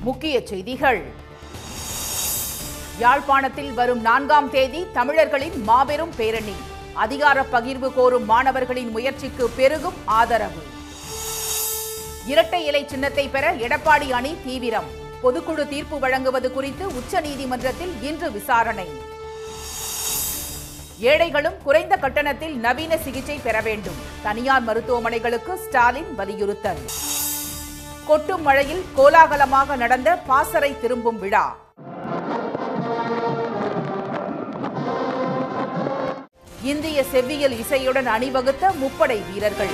முக்கிய செய்திகள் யாழ்ப்பாணத்தில் வரும் நான்காம் தேதி தமிழர்களின் மாபெரும் பேரணி அதிகார பகிர்வு கோரும் மாணவர்களின் முயற்சிக்கு பெருகும் ஆதரவு இரட்டை இலை சின்னத்தை பெற எடப்பாடி அணி தீவிரம் பொதுக்குழு தீர்ப்பு வழங்குவது குறித்து உச்சநீதிமன்றத்தில் இன்று விசாரணை ஏழைகளும் குறைந்த கட்டணத்தில் நவீன சிகிச்சை பெற வேண்டும் தனியார் மருத்துவமனைகளுக்கு ஸ்டாலின் வலியுறுத்தல் கொட்டும் மழையில் கோலாகலமாக நடந்த பாசறை திரும்பும் விழா இந்திய செவ்வியல் இசையுடன் அணிவகுத்த முப்படை வீரர்கள்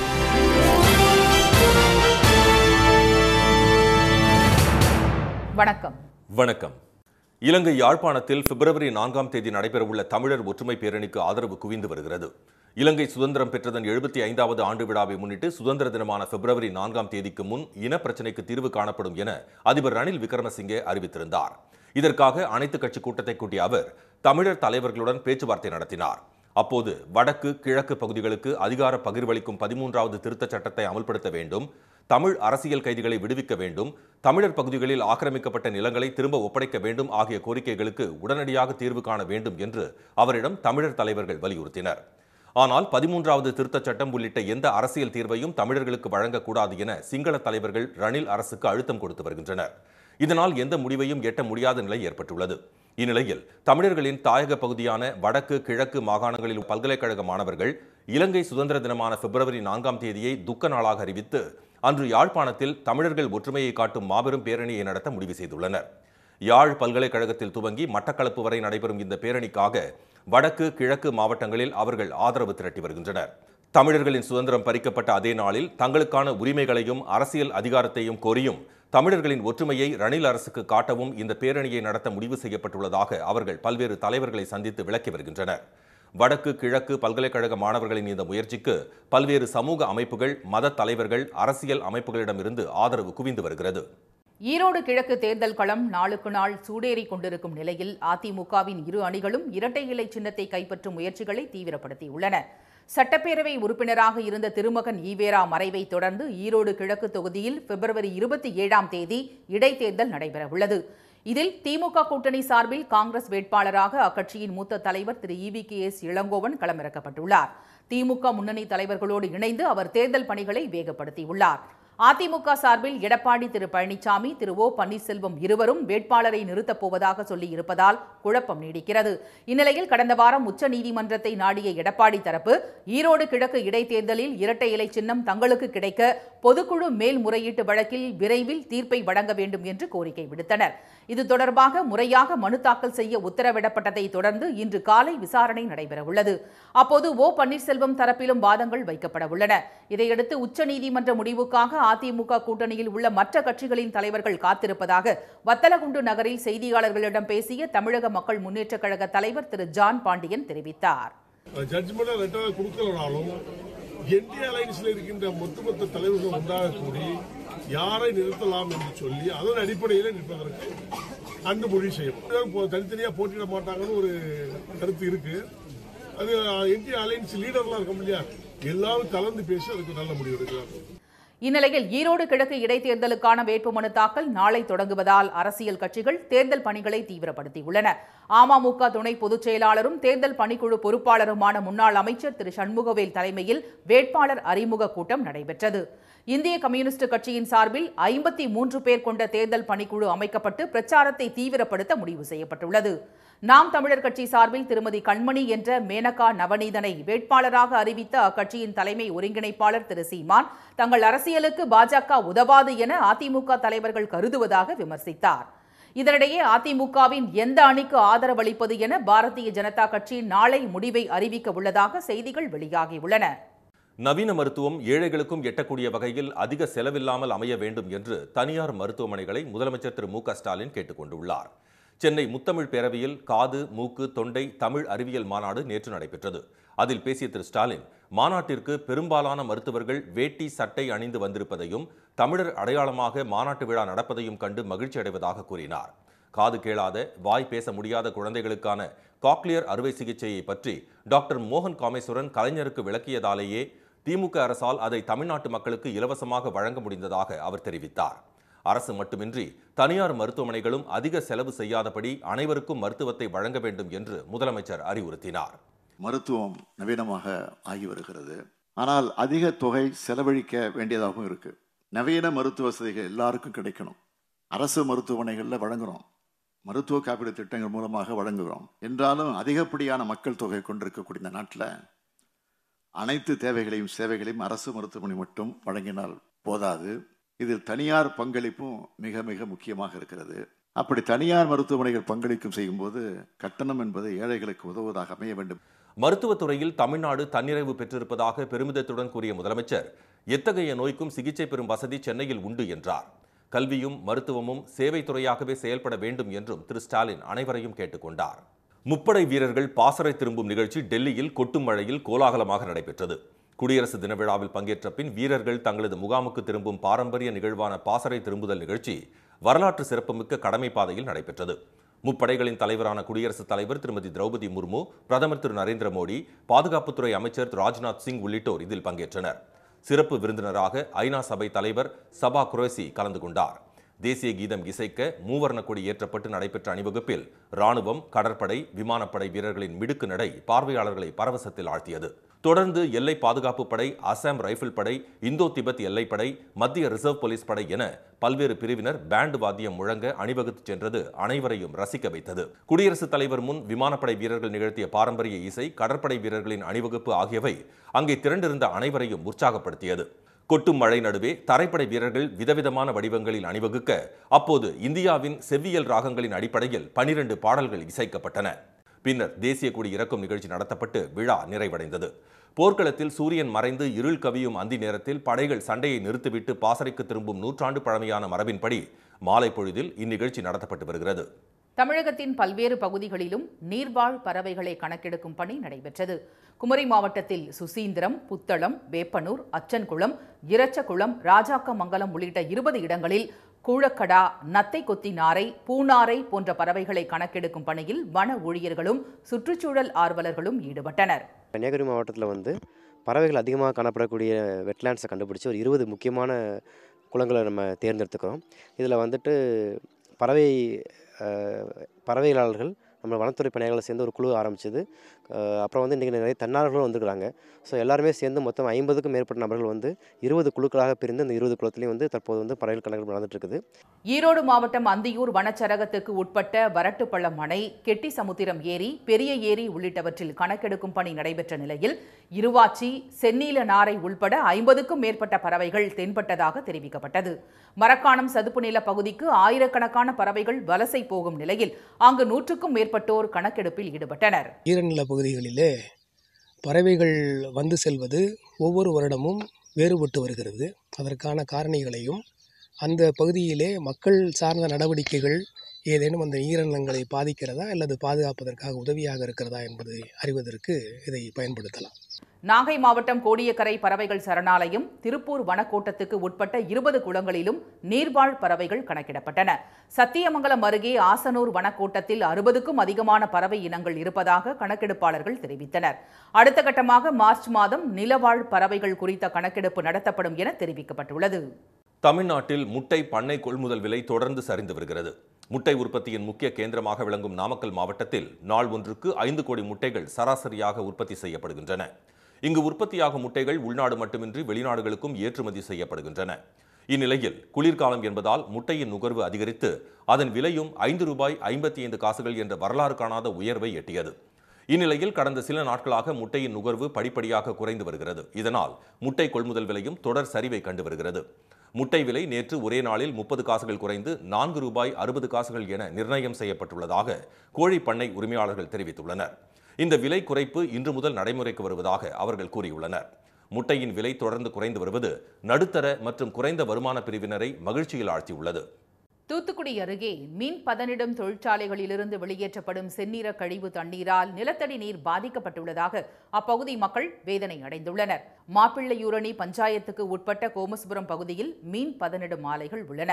வணக்கம் வணக்கம் இலங்கை யாழ்ப்பாணத்தில் பிப்ரவரி நான்காம் தேதி நடைபெறவுள்ள தமிழர் ஒற்றுமை பேரணிக்கு ஆதரவு குவிந்து வருகிறது இலங்கை சுதந்திரம் பெற்றதன் எழுபத்தி ஐந்தாவது ஆண்டு விழாவை முன்னிட்டு சுதந்திர தினமான பிப்ரவரி நான்காம் தேதிக்கு முன் இன பிரச்சினைக்கு தீர்வு காணப்படும் என அதிபர் ரணில் விக்ரமசிங்கே அறிவித்திருந்தார் இதற்காக அனைத்து கட்சி கூட்டத்தை கூட்டிய அவர் தமிழர் தலைவர்களுடன் பேச்சுவார்த்தை நடத்தினார் அப்போது வடக்கு கிழக்கு பகுதிகளுக்கு அதிகார பகிர்வளிக்கும் பதிமூன்றாவது திருத்தச் சட்டத்தை அமல்படுத்த வேண்டும் தமிழ் அரசியல் கைதிகளை விடுவிக்க வேண்டும் தமிழர் பகுதிகளில் ஆக்கிரமிக்கப்பட்ட நிலங்களை திரும்ப ஒப்படைக்க வேண்டும் ஆகிய கோரிக்கைகளுக்கு உடனடியாக தீர்வு காண வேண்டும் என்று அவரிடம் தமிழர் தலைவர்கள் வலியுறுத்தினர் ஆனால் பதிமூன்றாவது திருத்தச் சட்டம் உள்ளிட்ட எந்த அரசியல் தீர்வையும் தமிழர்களுக்கு வழங்கக்கூடாது என சிங்கள தலைவர்கள் ரணில் அரசுக்கு அழுத்தம் கொடுத்து வருகின்றனர் இதனால் எந்த முடிவையும் எட்ட முடியாத நிலை ஏற்பட்டுள்ளது இந்நிலையில் தமிழர்களின் தாயக பகுதியான வடக்கு கிழக்கு மாகாணங்களில் பல்கலைக்கழக மாணவர்கள் இலங்கை சுதந்திர தினமான பிப்ரவரி நான்காம் தேதியை துக்க நாளாக அறிவித்து அன்று யாழ்ப்பாணத்தில் தமிழர்கள் ஒற்றுமையை காட்டும் மாபெரும் பேரணியை நடத்த முடிவு செய்துள்ளனர் யாழ் பல்கலைக்கழகத்தில் துவங்கி மட்டக்களப்பு வரை நடைபெறும் இந்த பேரணிக்காக வடக்கு கிழக்கு மாவட்டங்களில் அவர்கள் ஆதரவு திரட்டி வருகின்றனர் தமிழர்களின் சுதந்திரம் பறிக்கப்பட்ட அதே நாளில் தங்களுக்கான உரிமைகளையும் அரசியல் அதிகாரத்தையும் கோரியும் தமிழர்களின் ஒற்றுமையை ரணில் அரசுக்கு காட்டவும் இந்த பேரணியை நடத்த முடிவு செய்யப்பட்டுள்ளதாக அவர்கள் பல்வேறு தலைவர்களை சந்தித்து விளக்கி வருகின்றனர் வடக்கு கிழக்கு பல்கலைக்கழக மாணவர்களின் இந்த முயற்சிக்கு பல்வேறு சமூக அமைப்புகள் மத தலைவர்கள் அரசியல் அமைப்புகளிடமிருந்து ஆதரவு குவிந்து வருகிறது ஈரோடு கிழக்கு தேர்தல் களம் நாளுக்கு நாள் சூடேறிக் கொண்டிருக்கும் நிலையில் அதிமுகவின் இரு அணிகளும் இரட்டை இலை சின்னத்தை கைப்பற்றும் முயற்சிகளை தீவிரப்படுத்தியுள்ளன சட்டப்பேரவை உறுப்பினராக இருந்த திருமகன் ஈவேரா மறைவை தொடர்ந்து ஈரோடு கிழக்கு தொகுதியில் பிப்ரவரி இருபத்தி ஏழாம் தேதி இடைத்தேர்தல் நடைபெறவுள்ளது இதில் திமுக கூட்டணி சார்பில் காங்கிரஸ் வேட்பாளராக அக்கட்சியின் மூத்த தலைவர் Thiru EV K S Elangovan களமிறக்கப்பட்டுள்ளார் திமுக முன்னணி தலைவர்களோடு இணைந்து அவர் தேர்தல் பணிகளை வேகப்படுத்தியுள்ளார் அதிமுக சார்பில் எடப்பாடி திரு பழனிசாமி திரு ஓ பன்னீர்செல்வம் இருவரும் வேட்பாளரை நிறுத்தப் போவதாக சொல்லி இருப்பதால் குழப்பம் நீடிக்கிறது இந்நிலையில் கடந்த வாரம் உச்சநீதிமன்றத்தை நாடிய எடப்பாடி தரப்பு ஈரோடு கிழக்கு இடைத்தேர்தலில் இரட்டை இலை சின்னம் தங்களுக்கு கிடைக்க பொதுக்குழு மேல்முறையீட்டு வழக்கில் விரைவில் தீர்ப்பை வழங்க வேண்டும் என்று கோரிக்கை விடுத்தனர் இது தொடர்பாக முறையாக மனு தாக்கல் செய்ய உத்தரவிடப்பட்டதை தொடர்ந்து இன்று காலை விசாரணை நடைபெறவுள்ளது அப்போது ஓ பன்னீர்செல்வம் தரப்பிலும் வாதங்கள் வைக்கப்பட உள்ளன இதையடுத்து உச்சநீதிமன்ற முடிவுக்காக அதிமுக கூட்டணியில் உள்ள மற்ற கட்சிகளின் தலைவர்கள் காத்திருப்பதாக வத்தலகுண்டு நகரில் செய்தியாளர்களிடம் பேசிய தமிழக மக்கள் முன்னேற்றக் கழக தலைவர் திரு ஜான் பாண்டியன் தெரிவித்தார் ஜட்ஜ்மெண்ட் லெட்டர் கொடுக்கலனாலும் என்டி அலைன்ஸ்ல இருக்கின்ற ஒட்டுமொத்த தலைவர்கள் ஒன்றாக கூடி யாரை நிறுத்தலாம் என்று சொல்லி அதன் அடிப்படையில் நிற்பதற்கு அன்று முடிவு செய்யும் இப்போ தனித்தனியா போட்டியிட மாட்டாங்கன்னு ஒரு கருத்து இருக்கு அது என்டி அலைன்ஸ் லீடர்லாம் இருக்கும் இல்லையா எல்லாரும் கலந்து பேசி அதுக்கு நல்ல முடிவு எடுக்கிறாங்க இந்நிலையில் ஈரோடு கிழக்கு இடைத்தேர்தலுக்கான வேட்புமனு தாக்கல் நாளை தொடங்குவதால் அரசியல் கட்சிகள் தேர்தல் பணிகளை தீவிரப்படுத்தியுள்ளன அமமுக துணை பொதுச் செயலாளரும் தேர்தல் பணிக்குழு பொறுப்பாளருமான முன்னாள் அமைச்சர் திரு சண்முகவேல் தலைமையில் வேட்பாளர் அறிமுக கூட்டம் நடைபெற்றது இந்திய கம்யூனிஸ்ட் கட்சியின் சார்பில் ஐம்பத்தி மூன்று பேர் கொண்ட தேர்தல் பணிக்குழு அமைக்கப்பட்டு பிரச்சாரத்தை தீவிரப்படுத்த முடிவு செய்யப்பட்டுள்ளது நாம் தமிழர் கட்சி சார்பில் திருமதி கண்மணி என்ற மேனகா நவநீதனை வேட்பாளராக அறிவித்த அக்கட்சியின் தலைமை ஒருங்கிணைப்பாளர் திரு சீமான் தங்கள் அரசியலுக்கு பாஜக உதவாது என அதிமுக தலைவர்கள் கருதுவதாக விமர்சித்தார் இதனிடையே அதிமுகவின் எந்த அணிக்கு ஆதரவளிப்பது என பாரதிய ஜனதா கட்சி நாளை முடிவை அறிவிக்க உள்ளதாக செய்திகள் வெளியாகியுள்ளன நவீன மருத்துவம் ஏழைகளுக்கும் எட்டக்கூடிய வகையில் அதிக செலவில்லாமல் அமைய வேண்டும் என்று தனியார் மருத்துவமனைகளை முதலமைச்சர் திரு மு க ஸ்டாலின் கேட்டுக்கொண்டுள்ளார் சென்னை முத்தமிழ் பேரவையில் காது மூக்கு தொண்டை தமிழ் அறிவியல் மாநாடு நேற்று நடைபெற்றது அதில் பேசிய திரு ஸ்டாலின் மாநாட்டிற்கு பெரும்பாலான மருத்துவர்கள் வேட்டி சட்டை அணிந்து வந்திருப்பதையும் தமிழர் அடையாளமாக மாநாட்டு விழா நடப்பதையும் கண்டு மகிழ்ச்சி அடைவதாக கூறினார் காது கேளாத வாய் பேச முடியாத குழந்தைகளுக்கான காக்லியர் அறுவை சிகிச்சையை பற்றி டாக்டர் மோகன் காமேஸ்வரன் கலைஞருக்கு விளக்கியதாலேயே திமுக அரசால் அதை தமிழ்நாட்டு மக்களுக்கு இலவசமாக வழங்க முடிந்ததாக அவர் தெரிவித்தார் அரசு மட்டுமின்றி தனியார் மருத்துவமனைகளும் அதிக செலவு செய்யாதபடி அனைவருக்கும் மருத்துவத்தை வழங்க வேண்டும் என்று முதலமைச்சர் அறிவுறுத்தினார் மருத்துவம் நவீனமாக ஆகி வருகிறது ஆனால் அதிக தொகை செலவழிக்க வேண்டியதாகவும் இருக்கு நவீன மருத்துவ வசதிகள் எல்லாருக்கும் கிடைக்கணும் அரசு மருத்துவமனைகளில் வழங்குறோம் மருத்துவ காப்பீடு திட்டங்கள் மூலமாக வழங்குகிறோம் என்றாலும் அதிகப்படியான மக்கள் தொகை கொண்டிருக்கக்கூடிய இந்த நாட்டில் அனைத்து தேவைகளையும் சேவைகளையும் அரசு மருத்துவமனை மட்டும் வழங்கினால் போதாது இதில் தனியார் பங்களிப்பும் மிக மிக முக்கியமாக இருக்கிறது அப்படி தனியார் மருத்துவமனைகள் பங்களிக்கும் செய்யும்போது கட்டணம் என்பது ஏழைகளுக்கு உதவுவதாக அமைய வேண்டும் மருத்துவத்துறையில் தமிழ்நாடு தன்னிறைவு பெற்றிருப்பதாக பெருமிதத்துடன் கூறிய முதலமைச்சர் எத்தகைய நோய்க்கும் சிகிச்சை பெறும் வசதி சென்னையில் உண்டு என்றார் கல்வியும் மருத்துவமும் சேவைத் துறையாகவே செயல்பட வேண்டும் என்றும் திரு ஸ்டாலின் அனைவரையும் கேட்டுக்கொண்டார் முப்படை வீரர்கள் பாசறை திரும்பும் நிகழ்ச்சி டெல்லியில் கொட்டும் மழையில் கோலாகலமாக நடைபெற்றது குடியரசு தின விழாவில் பங்கேற்ற பின் வீரர்கள் தங்களது முகாமுக்கு திரும்பும் பாரம்பரிய நிகழ்வான பாசறை திரும்புதல் நிகழ்ச்சி வரலாற்று சிறப்புமிக்க கடமை பாதையில் நடைபெற்றது முப்படைகளின் தலைவரான குடியரசுத் தலைவர் திருமதி திரௌபதி முர்மு பிரதமர் திரு நரேந்திர மோடி பாதுகாப்புத்துறை அமைச்சர் திரு ராஜ்நாத் சிங் உள்ளிட்டோர் இதில் பங்கேற்றனர் சிறப்பு விருந்தினராக ஐநா சபை தலைவர் சபா குரேசி கலந்து கொண்டார் தேசிய கீதம் இசைக்க மூவர்ண கொடி ஏற்றப்பட்டு நடைபெற்ற அணிவகுப்பில் ராணுவம் கடற்படை விமானப்படை வீரர்களின் மிடுக்கு நடை பார்வையாளர்களை பரவசத்தில் ஆழ்த்தியது தொடர்ந்து எல்லை பாதுகாப்பு படை அசாம் ரைபிள் படை இந்தோ திபெத் எல்லைப்படை மத்திய ரிசர்வ் போலீஸ் படை என பல்வேறு பிரிவினர் பேண்ட் வாத்தியம் முழங்க அணிவகுத்து சென்றது அனைவரையும் ரசிக்க வைத்தது குடியரசுத் தலைவர் முன் விமானப்படை வீரர்கள் நிகழ்த்திய பாரம்பரிய இசை கடற்படை வீரர்களின் அணிவகுப்பு ஆகியவை அங்கே திரண்டிருந்த அனைவரையும் உற்சாகப்படுத்தியது கொட்டும் மழை நடுவே தரைப்படை வீரர்கள் விதவிதமான வடிவங்களில் அணிவகுக்க அப்போது இந்தியாவின் செவ்வியல் ராகங்களின் அடிப்படையில் பனிரெண்டு பாடல்கள் இசைக்கப்பட்டன பின்னர் தேசிய கொடி இறக்கும் நிகழ்ச்சி நடத்தப்பட்டு விழா நிறைவடைந்தது போர்க்களத்தில் சூரியன் மறைந்து இருள் கவியும் அந்தி நேரத்தில் படைகள் சண்டையை நிறுத்திவிட்டு பாசறைக்கு திரும்பும் நூற்றாண்டு பழமையான மரபின்படி மாலை பொழுதில் இந்நிகழ்ச்சி நடத்தப்பட்டு வருகிறது தமிழகத்தின் பல்வேறு பகுதிகளிலும் நீர்வாழ் பறவைகளை கணக்கெடுக்கும் பணி நடைபெற்றது குமரி மாவட்டத்தில் சுசீந்திரம் புத்தளம் வேப்பனூர் அச்சன்குளம் இரச்சகுளம் ராஜாக்கமங்கலம் உள்ளிட்ட இருபது இடங்களில் கூழக்கடா நத்தை கொத்தி நாரை பூநாரை போன்ற பறவைகளை கணக்கெடுக்கும் பணியில் வன ஊழியர்களும் சுற்றுச்சூழல் ஆர்வலர்களும் ஈடுபட்டனர் கன்னியாகுமரி மாவட்டத்தில் வந்து பறவைகள் அதிகமாக காணப்படக்கூடிய வெட்லேண்ட்ஸை கண்டுபிடிச்சி ஒரு இருபது முக்கியமான குளங்களை நம்ம தேர்ந்தெடுத்துக்கிறோம் இதில் வந்துட்டு பறவை அஹ், பறவைகளாளர்கள் நம்ம வனத்துறை பணியாளர்கள் சேர்ந்து ஒரு குழு ஆரம்பிச்சது அஹ், அப்புறம் வந்து இன்றைக்கி நிறைய தன்னார்வர்களும் வந்துருக்காங்க ஸோ எல்லாருமே சேர்ந்து மொத்தம் ஐம்பதுக்கும் மேற்பட்ட நபர்கள் வந்து இருபது குழுக்களாக பிரிந்து இந்த இருபது குளத்துலையும் வந்து தற்போது வந்து பறவைகள் கணக்கெடுப்பு நடந்துட்டு இருக்குது ஈரோடு மாவட்டம் அந்தியூர் வனச்சரகத்துக்கு உட்பட்ட வரட்டுப்பள்ளம் அணை கெட்டி சமுத்திரம் ஏரி பெரிய ஏரி உள்ளிட்டவற்றில் கணக்கெடுக்கும் பணி நடைபெற்ற நிலையில் இருவாச்சி செந்நீல நாரை உள்பட ஐம்பதுக்கும் மேற்பட்ட பறவைகள் தென்பட்டதாக தெரிவிக்கப்பட்டது மரக்காணம் சதுப்பு நில பகுதிக்கு ஆயிரக்கணக்கான பறவைகள் வலசை போகும் நிலையில் அங்கு நூற்றுக்கும் மேற்பட்டோர் கணக்கெடுப்பில் ஈடுபட்டனர் ஈரநில பகுதிகளிலே பறவைகள் வந்து செல்வது ஒவ்வொரு வருடமும் வேறுபட்டு வருகிறது அதற்கான காரணிகளையும் அந்த பகுதியிலே மக்கள் சார்ந்த நடவடிக்கைகள் ஏதேனும் அந்த ஈரநிலங்களை பாதிக்கிறதா அல்லது பாதுகாப்பதற்காக உதவியாக இருக்கிறதா என்பதை அறிவதற்கு இதை பயன்படுத்தலாம் நாகை மாவட்டம் கோடியக்கரை பறவைகள் சரணாலயம் திருப்பூர் வனக்கோட்டத்துக்கு உட்பட்ட இருபது குளங்களிலும் நீர்வாழ் பறவைகள் கணக்கிடப்பட்டன சத்தியமங்கலம் அருகே ஆசனூர் வனக்கோட்டத்தில் அறுபதுக்கும் அதிகமான பறவை இனங்கள் இருப்பதாக கணக்கெடுப்பாளர்கள் தெரிவித்தனர் அடுத்த கட்டமாக மார்ச் மாதம் நிலவாழ் பறவைகள் குறித்த கணக்கெடுப்பு நடத்தப்படும் என தெரிவிக்கப்பட்டுள்ளது தமிழ்நாட்டில் முட்டை பண்ணை கொள்முதல் விலை தொடர்ந்து சரிந்து வருகிறது முட்டை உற்பத்தியின் முக்கிய கேந்திரமாக விளங்கும் நாமக்கல் மாவட்டத்தில் நாள் ஒன்றுக்கு ஐந்து கோடி முட்டைகள் சராசரியாக உற்பத்தி செய்யப்படுகின்றன இங்கு உற்பத்தியாகும் முட்டைகள் உள்நாடு மட்டுமின்றி வெளிநாடுகளுக்கும் ஏற்றுமதி செய்யப்படுகின்றன இந்நிலையில் குளிர்காலம் என்பதால் முட்டையின் நுகர்வு அதிகரித்து அதன் விலையும் ஐந்து ரூபாய் ஐம்பத்தி ஐந்து காசுகள் என்ற வரலாறு காணாத உயர்வை எட்டியது இந்நிலையில் கடந்த சில நாட்களாக முட்டையின் நுகர்வு படிப்படியாக குறைந்து வருகிறது இதனால் முட்டை கொள்முதல் விலையும் தொடர் சரிவை கண்டு வருகிறது முட்டை விலை நேற்று ஒரே நாளில் முப்பது காசுகள் குறைந்து நான்கு ரூபாய் அறுபது காசுகள் என நிர்ணயம் செய்யப்பட்டுள்ளதாக கோழி பண்ணை உரிமையாளர்கள் தெரிவித்துள்ளனர் இந்த விலை குறைப்பு இன்று முதல் நடைமுறைக்கு வருவதாக அவர்கள் கூறியுள்ளனர் முட்டையின் விலை தொடர்ந்து குறைந்து வருவது நடுத்தர மற்றும் குறைந்த வருமான பிரிவினரை மகிழ்ச்சியில் ஆழ்த்தியுள்ளது தூத்துக்குடி அருகே மீன் பதனிடும் தொழிற்சாலைகளிலிருந்து வெளியேற்றப்படும் செந்நிற கழிவு தண்ணீரால் நிலத்தடி நீர் பாதிக்கப்பட்டுள்ளதாக அப்பகுதி மக்கள் வேதனை அடைந்துள்ளனர் மாப்பிள்ளையூரணி பஞ்சாயத்துக்கு உட்பட்ட கோமசுபுரம் பகுதியில் மீன் பதனிடும் ஆலைகள் உள்ளன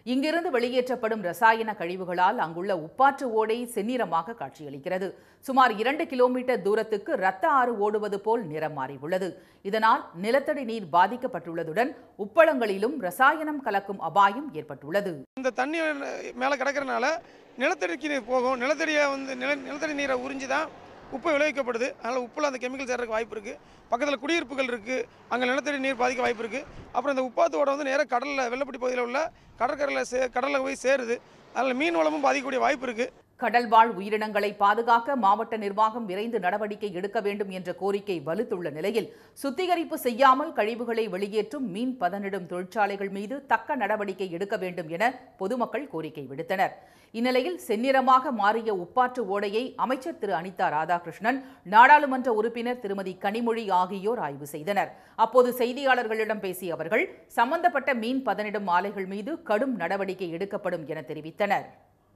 இங்கிருந்து வெளியேற்றப்படும் ரசாயன கழிவுகளால் அங்குள்ள உப்பாற்று ஓடை செந்நிறமாக காட்சியளிக்கிறது சுமார் இரண்டு கிலோமீட்டர் தூரத்துக்கு ரத்த ஆறு ஓடுவது போல் நிறம் மாறியுள்ளது இதனால் நிலத்தடி நீர் பாதிக்கப்பட்டுள்ளதுடன் உப்பளங்களிலும் ரசாயனம் கலக்கும் அபாயம் ஏற்பட்டுள்ளது இந்த தண்ணி மேலே கிடக்கிறனால நிலத்தடிக்கு நீர் போகும் நிலத்தடியை வந்து நில நிலத்தடி நீரை உறிஞ்சி தான் உப்பு விளைவிக்கப்படுது அதனால் உப்பில் அந்த கெமிக்கல் சேர்றதுக்கு வாய்ப்பு இருக்குது பக்கத்தில் குடியிருப்புகள் இருக்குது அங்கே நிலத்தடி நீர் பாதிக்க வாய்ப்பு இருக்குது அப்புறம் இந்த உப்பாத்தோட வந்து நேராக கடலில் வெள்ளப்பட்டி பகுதியில் உள்ள கடற்கரையில் சே கடலில் போய் சேருது அதில் மீன் வளமும் பாதிக்கக்கூடிய வாய்ப்பு இருக்குது கடல்வாழ் உயிரினங்களை பாதுகாக்க மாவட்ட நிர்வாகம் விரைந்து நடவடிக்கை எடுக்க வேண்டும் என்ற கோரிக்கை வலுத்துள்ள நிலையில் சுத்திகரிப்பு செய்யாமல் கழிவுகளை வெளியேற்றும் மீன் பதனிடும் தொழிற்சாலைகள் மீது தக்க நடவடிக்கை எடுக்க வேண்டும் என பொதுமக்கள் கோரிக்கை விடுத்தனர் இந்நிலையில் செந்நிறமாக மாறிய உப்பாற்று ஓடையை அமைச்சர் திரு அனிதா ராதாகிருஷ்ணன் நாடாளுமன்ற உறுப்பினர் திருமதி கனிமொழி ஆகியோர் ஆய்வு செய்தனர் அப்போது செய்தியாளர்களிடம் பேசிய அவர்கள் சம்பந்தப்பட்ட மீன் பதனிடும் ஆலைகள் மீது கடும் நடவடிக்கை எடுக்கப்படும் என தெரிவித்தனர்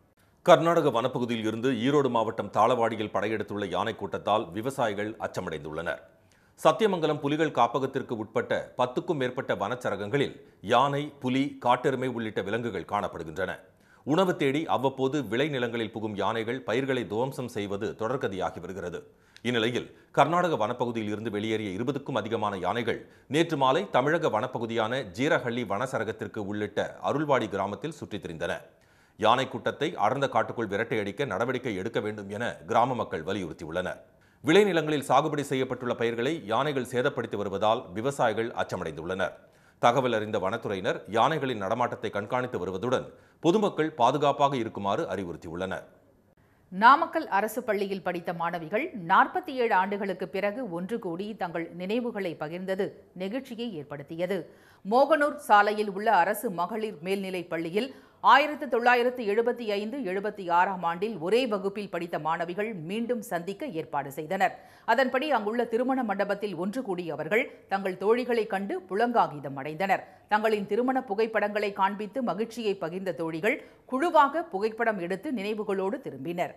கர்நாடக வனப்பகுதியில் இருந்து ஈரோடு மாவட்டம் தாளவாடியில் படையெடுத்துள்ள யானை கூட்டத்தால் விவசாயிகள் அச்சமடைந்துள்ளனர் சத்தியமங்கலம் புலிகள் காப்பகத்திற்கு உட்பட்ட பத்துக்கும் மேற்பட்ட வனச்சரகங்களில் யானை புலி காட்டெருமை உள்ளிட்ட விலங்குகள் காணப்படுகின்றன உணவு தேடி அவ்வப்போது விளைநிலங்களில் புகும் யானைகள் பயிர்களை துவம்சம் செய்வது தொடர்கதியாகி வருகிறது இந்நிலையில் கர்நாடக வனப்பகுதியில் இருந்து வெளியேறிய இருபதுக்கும் அதிகமான யானைகள் நேற்று மாலை தமிழக வனப்பகுதியான ஜீரஹள்ளி வனசரகத்திற்கு உள்ளிட்ட அருள்வாடி கிராமத்தில் சுற்றித் திரிந்தன யானை கூட்டத்தை அடர்ந்த காட்டுக்குள் விரட்டையடிக்க நடவடிக்கை எடுக்க வேண்டும் என கிராம மக்கள் வலியுறுத்தியுள்ளனர் விளைநிலங்களில் சாகுபடி செய்யப்பட்டுள்ள பயிர்களை யானைகள் சேதப்படுத்தி வருவதால் விவசாயிகள் அச்சமடைந்துள்ளனர் தகவல் அறிந்த வனத்துறையினர் யானைகளின் நடமாட்டத்தை கண்காணித்து வருவதுடன் பொதுமக்கள் பாதுகாப்பாக இருக்குமாறு அறிவுறுத்தியுள்ளனர் நாமக்கல் அரசு பள்ளியில் படித்த மாணவிகள் நாற்பத்தி ஏழு ஆண்டுகளுக்கு பிறகு ஒன்று கூடி தங்கள் நினைவுகளை பகிர்ந்தது நெகிழ்ச்சியை ஏற்படுத்தியது மோகனூர் சாலையில் உள்ள அரசு மகளிர் மேல்நிலைப் பள்ளியில் ஆயிரத்து தொள்ளாயிரத்து எழுபத்தி ஐந்து எழுபத்தி ஆறாம் ஆண்டில் ஒரே வகுப்பில் படித்த மாணவிகள் மீண்டும் சந்திக்க ஏற்பாடு செய்தனர் அதன்படி அங்குள்ள திருமண மண்டபத்தில் ஒன்று கூடிய அவர்கள் தங்கள் தோழிகளை கண்டு புலங்காகிதம் அடைந்தனர் தங்களின் திருமண புகைப்படங்களை காண்பித்து மகிழ்ச்சியை பகிர்ந்த தோழிகள் குழுவாக புகைப்படம் எடுத்து நினைவுகளோடு திரும்பினர்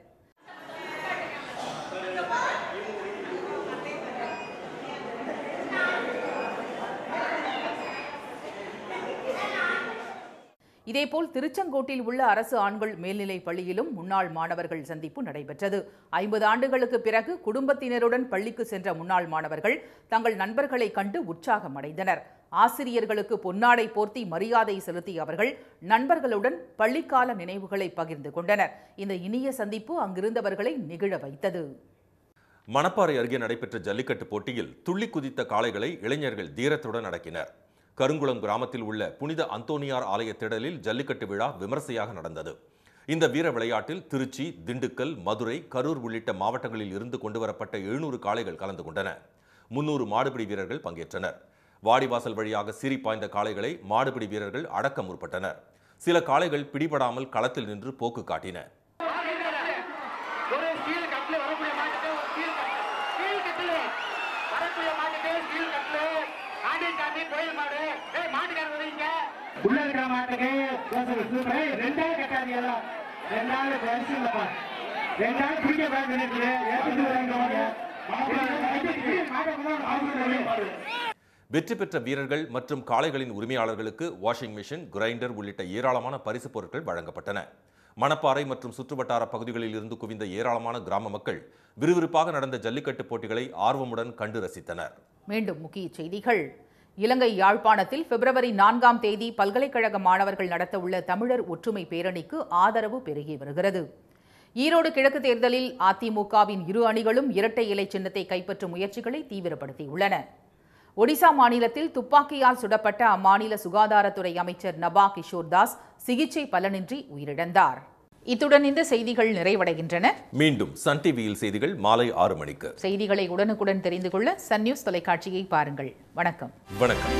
இதேபோல் திருச்செங்கோட்டில் உள்ள அரசு ஆண்கள் மேல்நிலைப் பள்ளியிலும் முன்னாள் மாணவர்கள் சந்திப்பு நடைபெற்றது ஐம்பது ஆண்டுகளுக்கு பிறகு குடும்பத்தினருடன் பள்ளிக்கு சென்ற முன்னாள் மாணவர்கள் தங்கள் நண்பர்களை கண்டு உற்சாகம் அடைந்தனர் ஆசிரியர்களுக்கு பொன்னாடை போர்த்தி மரியாதை செலுத்திய அவர்கள் நண்பர்களுடன் பள்ளிக்கால நினைவுகளை பகிர்ந்து கொண்டனர் இந்த இனிய சந்திப்பு அங்கிருந்தவர்களை நிகழ வைத்தது மணப்பாறை அருகே நடைபெற்ற ஜல்லிக்கட்டு போட்டியில் துள்ளி குதித்த காளைகளை இளைஞர்கள் தீரத்துடன் அடக்கினர் கருங்குளம் கிராமத்தில் உள்ள புனித அந்தோனியார் ஆலய திடலில் ஜல்லிக்கட்டு விழா விமர்சையாக நடந்தது இந்த வீர விளையாட்டில் திருச்சி திண்டுக்கல் மதுரை கரூர் உள்ளிட்ட மாவட்டங்களில் இருந்து கொண்டுவரப்பட்ட எழுநூறு காளைகள் கலந்து கொண்டன முன்னூறு மாடுபிடி வீரர்கள் பங்கேற்றனர் வாடிவாசல் வழியாக சீறி பாய்ந்த காளைகளை மாடுபிடி வீரர்கள் அடக்க முற்பட்டனர் சில காளைகள் பிடிபடாமல் களத்தில் நின்று போக்கு காட்டின ஒரு ஸ்டீல் கட்டில் வரக்கூடிய மாட்டுக்கு ஒரு ஸ்டீல் கட்டில் ஸ்டீல் கட்டில் வரக்கூடிய மாட்டுக்கு ஸ்டீல் கட்டில் ஆண்டிச்சாமி கோயில் மாடு ஏய் மாட்டுக்காரர் வரீங்க உள்ள இருக்கிற மாட்டுக்கு சூப்பர் ரெண்டாவது கட்டாதீங்க எல்லாம் ரெண்டாவது பரிசு இல்லப்பா ரெண்டாவது பிடிக்க பார்த்து ஏற்றுட்டு வரீங்க மாட்டை வெற்றி பெற்ற வீரர்கள் மற்றும் காளைகளின் உரிமையாளர்களுக்கு வாஷிங் மிஷின் கிரைண்டர் உள்ளிட்ட ஏராளமான பரிசுப் பொருட்கள் வழங்கப்பட்டன மணப்பாறை மற்றும் சுற்றுவட்டார பகுதிகளில் இருந்து குவிந்த ஏராளமான கிராம மக்கள் விறுவிறுப்பாக நடந்த ஜல்லிக்கட்டு போட்டிகளை ஆர்வமுடன் கண்டு ரசித்தனர் மீண்டும் முக்கிய செய்திகள் இலங்கை யாழ்ப்பாணத்தில் பிப்ரவரி நான்காம் தேதி பல்கலைக்கழக மாணவர்கள் நடத்தவுள்ள தமிழர் ஒற்றுமை பேரணிக்கு ஆதரவு பெருகி வருகிறது ஈரோடு கிழக்கு தேர்தலில் அதிமுகவின் இரு அணிகளும் இரட்டை இலை சின்னத்தை கைப்பற்றும் முயற்சிகளை தீவிரப்படுத்தியுள்ளன ஒடிசா மாநிலத்தில் துப்பாக்கியால் சுடப்பட்ட அம்மாநில சுகாதாரத்துறை அமைச்சர் நபா கிஷோர் தாஸ் சிகிச்சை பலனின்றி உயிரிழந்தார் இத்துடன் இந்த செய்திகள் நிறைவடைகின்றன மீண்டும் சன் டிவியில் செய்திகள் மாலை ஆறு மணிக்கு செய்திகளை உடனுக்குடன் தெரிந்து கொள்ள சன் நியூஸ் தொலைக்காட்சியை பாருங்கள் வணக்கம் வணக்கம்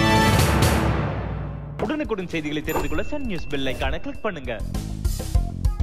உடனுக்குடன் செய்திகளை தெரிந்து கொள்ள சன் நியூஸ் பெல் ஐகானை கிளிக் பண்ணுங்க